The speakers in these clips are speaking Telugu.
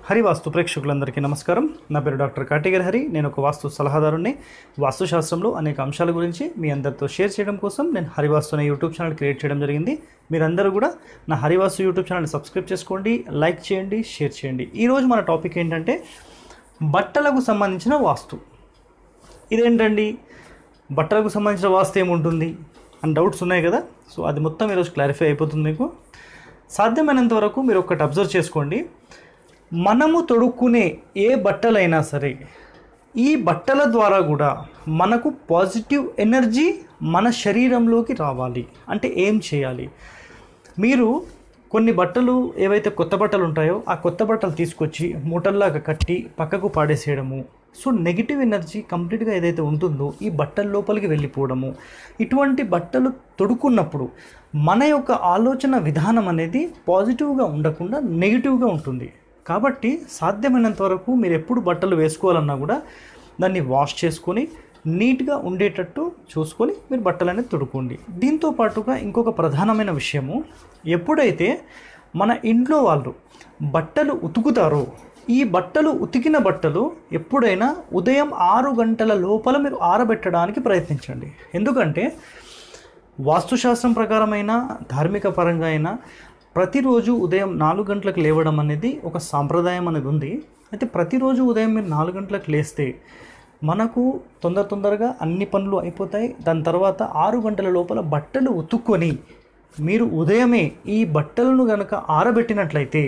హరి వాస్తు ప్రేక్షకులందరికీ నమస్కారం నా పేరు డాక్టర్ కాటిగర్ హరి నేను ఒక వాస్తు సలహాదారుని వాస్తుశాస్త్రంలో అనేక అంశాల గురించి మీ అందరితో షేర్ చేయడం కోసం నేను హరివాస్తు అనే యూట్యూబ్ ఛానల్ క్రియేట్ చేయడం జరిగింది మీరందరూ కూడా నా హరివాస్తు యూట్యూబ్ ఛానల్ని సబ్స్క్రైబ్ చేసుకోండి లైక్ చేయండి షేర్ చేయండి ఈరోజు మన టాపిక్ ఏంటంటే బట్టలకు సంబంధించిన వాస్తు ఇదేంటండి బట్టలకు సంబంధించిన వాస్తు ఏముంటుంది అని డౌట్స్ ఉన్నాయి కదా సో అది మొత్తం ఈరోజు క్లారిఫై అయిపోతుంది మీకు సాధ్యమైనంత వరకు మీరు ఒక్కటి అబ్జర్వ్ చేసుకోండి మనము తొడుక్కునే ఏ బట్టలైనా సరే ఈ బట్టల ద్వారా కూడా మనకు పాజిటివ్ ఎనర్జీ మన శరీరంలోకి రావాలి అంటే ఏం చేయాలి మీరు కొన్ని బట్టలు ఏవైతే కొత్త బట్టలు ఉంటాయో ఆ కొత్త బట్టలు తీసుకొచ్చి మూటల్లాగా కట్టి పక్కకు పాడేసేయడము సో నెగిటివ్ ఎనర్జీ కంప్లీట్గా ఏదైతే ఉంటుందో ఈ బట్టల లోపలికి వెళ్ళిపోవడము ఇటువంటి బట్టలు తొడుక్కున్నప్పుడు మన యొక్క ఆలోచన విధానం అనేది పాజిటివ్గా ఉండకుండా నెగిటివ్గా ఉంటుంది కాబట్టి సాధ్యమైనంత వరకు మీరు ఎప్పుడు బట్టలు వేసుకోవాలన్నా కూడా దాన్ని వాష్ చేసుకొని నీట్గా ఉండేటట్టు చూసుకొని మీరు బట్టలు అనేది తొడుకోండి దీంతో పాటుగా ఇంకొక ప్రధానమైన విషయము ఎప్పుడైతే మన ఇంట్లో వాళ్ళు బట్టలు ఉతుకుతారో ఈ బట్టలు ఉతికిన బట్టలు ఎప్పుడైనా ఉదయం ఆరు గంటల లోపల మీరు ఆరబెట్టడానికి ప్రయత్నించండి ఎందుకంటే వాస్తుశాస్త్రం ప్రకారమైన ధార్మిక పరంగా అయినా ప్రతిరోజు ఉదయం నాలుగు గంటలకు లేవడం అనేది ఒక సాంప్రదాయం అనేది ఉంది అయితే ప్రతిరోజు ఉదయం మీరు నాలుగు గంటలకు లేస్తే మనకు తొందర తొందరగా అన్ని పనులు అయిపోతాయి దాని తర్వాత ఆరు గంటల లోపల బట్టలు ఉతుక్కొని మీరు ఉదయమే ఈ బట్టలను గనక ఆరబెట్టినట్లయితే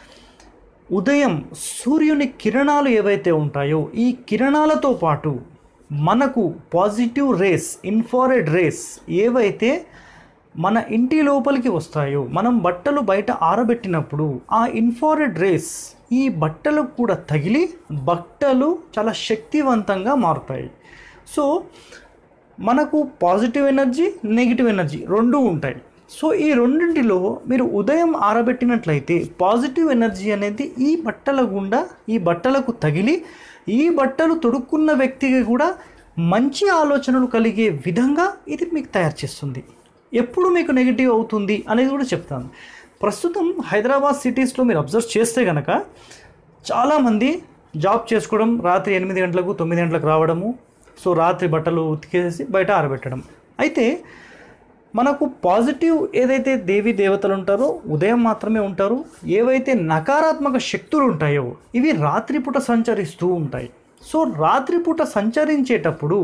ఉదయం సూర్యుని కిరణాలు ఏవైతే ఉంటాయో ఈ కిరణాలతో పాటు మనకు పాజిటివ్ రేస్ ఇన్ఫారెడ్ రేస్ ఏవైతే మన ఇంటి లోపలికి వస్తాయో మనం బట్టలు బయట ఆరబెట్టినప్పుడు ఆ ఇన్ఫారెడ్ రేస్ ఈ బట్టలకు కూడా తగిలి బట్టలు చాలా శక్తివంతంగా మారుతాయి సో మనకు పాజిటివ్ ఎనర్జీ నెగిటివ్ ఎనర్జీ రెండు ఉంటాయి సో ఈ రెండింటిలో మీరు ఉదయం ఆరబెట్టినట్లయితే పాజిటివ్ ఎనర్జీ అనేది ఈ బట్టల గుండా ఈ బట్టలకు తగిలి ఈ బట్టలు తొడుక్కున్న వ్యక్తికి కూడా మంచి ఆలోచనలు కలిగే విధంగా ఇది మీకు తయారు చేస్తుంది ఎప్పుడు మీకు నెగిటివ్ అవుతుంది అనేది కూడా చెప్తాను ప్రస్తుతం హైదరాబాద్ సిటీస్లో మీరు అబ్జర్వ్ చేస్తే కనుక చాలామంది జాబ్ చేసుకోవడం రాత్రి ఎనిమిది గంటలకు తొమ్మిది గంటలకు రావడము సో రాత్రి బట్టలు ఉతికేసి బయట ఆరబెట్టడం అయితే మనకు పాజిటివ్ ఏదైతే దేవి దేవతలు ఉంటారో ఉదయం మాత్రమే ఉంటారు ఏవైతే నకారాత్మక శక్తులు ఉంటాయో ఇవి రాత్రిపూట సంచరిస్తూ ఉంటాయి సో రాత్రిపూట సంచరించేటప్పుడు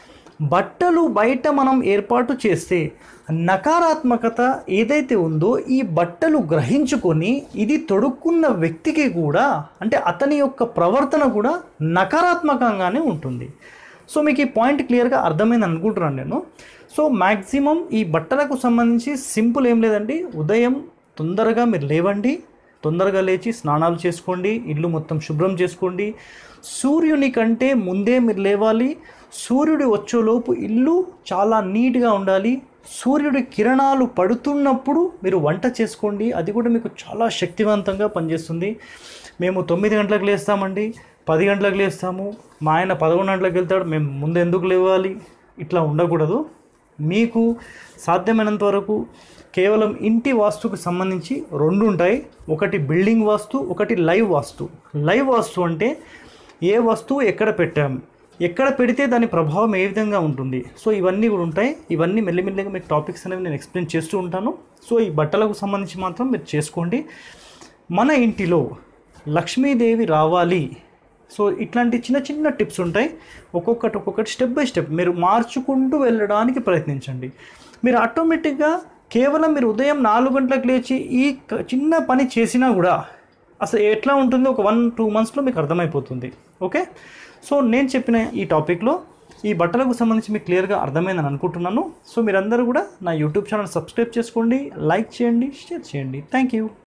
బట్టలు బయట మనం ఏర్పాటు చేస్తే నకారాత్మకత ఏదైతే ఉందో ఈ బట్టలు గ్రహించుకొని ఇది తొడుక్కున్న వ్యక్తికి కూడా అంటే అతని యొక్క ప్రవర్తన కూడా నకారాత్మకంగానే ఉంటుంది సో మీకు ఈ పాయింట్ క్లియర్గా అర్థమైంది అనుకుంటున్నాను నేను సో మ్యాక్సిమం ఈ బట్టలకు సంబంధించి సింపుల్ ఏం లేదండి ఉదయం తొందరగా మీరు లేవండి తొందరగా లేచి స్నానాలు చేసుకోండి ఇల్లు మొత్తం శుభ్రం చేసుకోండి సూర్యుని కంటే ముందే మీరు లేవాలి సూర్యుడు వచ్చేలోపు ఇల్లు చాలా నీట్గా ఉండాలి సూర్యుడి కిరణాలు పడుతున్నప్పుడు మీరు వంట చేసుకోండి అది కూడా మీకు చాలా శక్తివంతంగా పనిచేస్తుంది మేము తొమ్మిది గంటలకు లేస్తామండి పది గంటలకు లేస్తాము మా ఆయన పదకొండు గంటలకు వెళ్తాడు మేము ముందు ఎందుకు లేవాలి ఇట్లా ఉండకూడదు మీకు సాధ్యమైనంత వరకు కేవలం ఇంటి వాస్తుకు సంబంధించి రెండు ఉంటాయి ఒకటి బిల్డింగ్ వాస్తు ఒకటి లైవ్ వాస్తు లైవ్ వాస్తు అంటే ఏ వస్తువు ఎక్కడ పెట్టాం ఎక్కడ పెడితే దాని ప్రభావం ఏ విధంగా ఉంటుంది సో ఇవన్నీ కూడా ఉంటాయి ఇవన్నీ మెల్లిమెల్లిగా మీకు టాపిక్స్ అనేవి నేను ఎక్స్ప్లెయిన్ చేస్తూ ఉంటాను సో ఈ బట్టలకు సంబంధించి మాత్రం మీరు చేసుకోండి మన ఇంటిలో లక్ష్మీదేవి రావాలి సో ఇట్లాంటి చిన్న చిన్న టిప్స్ ఉంటాయి ఒక్కొక్కటి ఒక్కొక్కటి స్టెప్ బై స్టెప్ మీరు మార్చుకుంటూ వెళ్ళడానికి ప్రయత్నించండి మీరు ఆటోమేటిక్గా కేవలం మీరు ఉదయం నాలుగు గంటలకు లేచి ఈ క- చిన్న పని చేసినా కూడా అసలు ఎట్లా ఉంటుందో ఒక వన్ టూ మంత్స్లో మీకు అర్థమైపోతుంది ఓకే సో నేను చెప్పిన ఈ టాపిక్లో ఈ బట్టలకు సంబంధించి మీకు క్లియర్గా అర్థమైందని అనుకుంటున్నాను సో మీరందరూ కూడా నా యూట్యూబ్ ఛానల్ సబ్స్క్రైబ్ చేసుకోండి లైక్ చేయండి షేర్ చేయండి థ్యాంక్ యూ